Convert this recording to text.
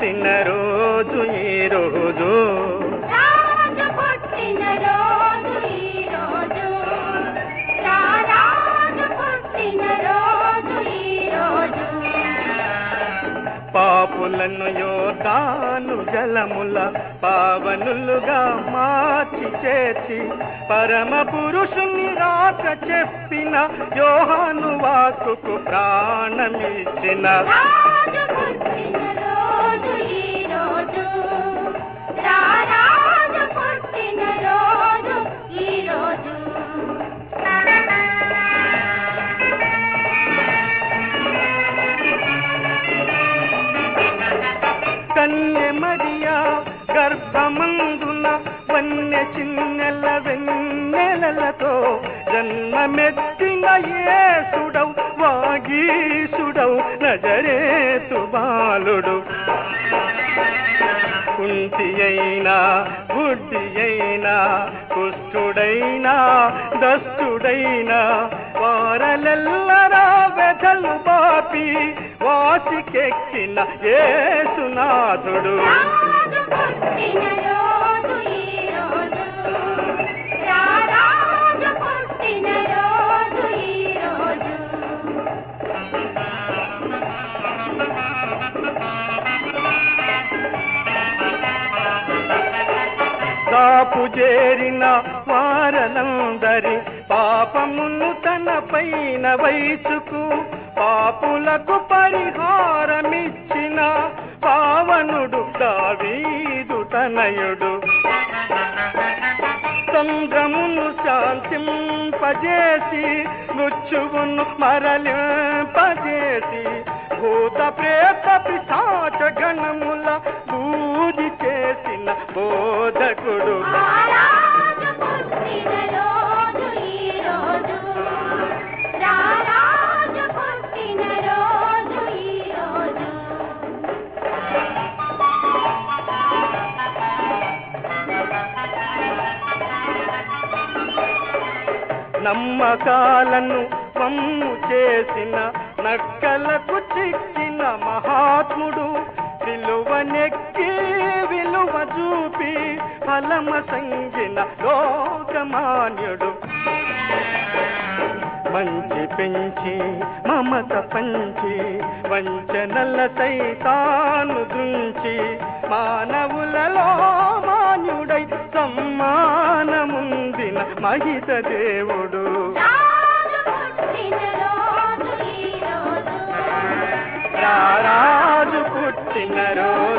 పుట్టిన రోజు ఈ రోజు రాజు పుట్టిన రోజు ఈ రోజు రారాజు పుట్టిన రోజు ఈ రోజు పాపులను యోధాను జలముల పావనులుగా మార్చి చేర్చి పరమ పురుషుని రాక చెప్పిన యోహాను వాక్కుకు ప్రాణమిచ్చిన రాజు పుట్టిన రోజు ఈ రోజు రారాజు పుట్టిన రోజు ఈ రోజు కన్య మరియా గర్భమందున వన్య చిన్నెల వెన్నెలలతో జన్మమెత్తిన యేసుడవు వాగీసుడవు నజరేతు బాలుడు కుంటి అయినా గుడ్డి అయినా కుష్ఠుడైనా దస్తుడైనా వారలెల్లరా వెధలు బాపి వాసికెక్కిన ఏసునాథుడు రాజు పుట్టిన రోజు ఈ రోజు రారాజు పుట్టిన రోజు ఈ రోజు కాపు చేరిన వారలందరి పాపమును తన పైన వయసుకు పాపులకు పరిహారమిచ్చిన పావనుడు దావీదు తనయుడు సంద్రమును శాంతింపజేసి మృత్యువును మరలింపజేసి భూత ప్రేత పిశాచ గణముల బూది చేసిన బోధకుడు రారాజు పుట్టిన రోజు ఈ రోజు రారాజు పుట్టిన రోజు ఈ రోజు నమ్మకాలను వమ్ము చేసిన నక్కలకు చిక్కిన మహాత్ముడు విలువనెక్కి విలువ చూపి ఫలమ సంగిన లోకమాన్యుడు మంచి పెంచి మమత పంచి వంచనల సైతాను దృంచి మానవులలో మాన్యుడై సమ్మానముందిన మహిత దేవుడు రాజు పుట్టిన రోజు ఈ రోజు రారాజు పుట్టిన రోజు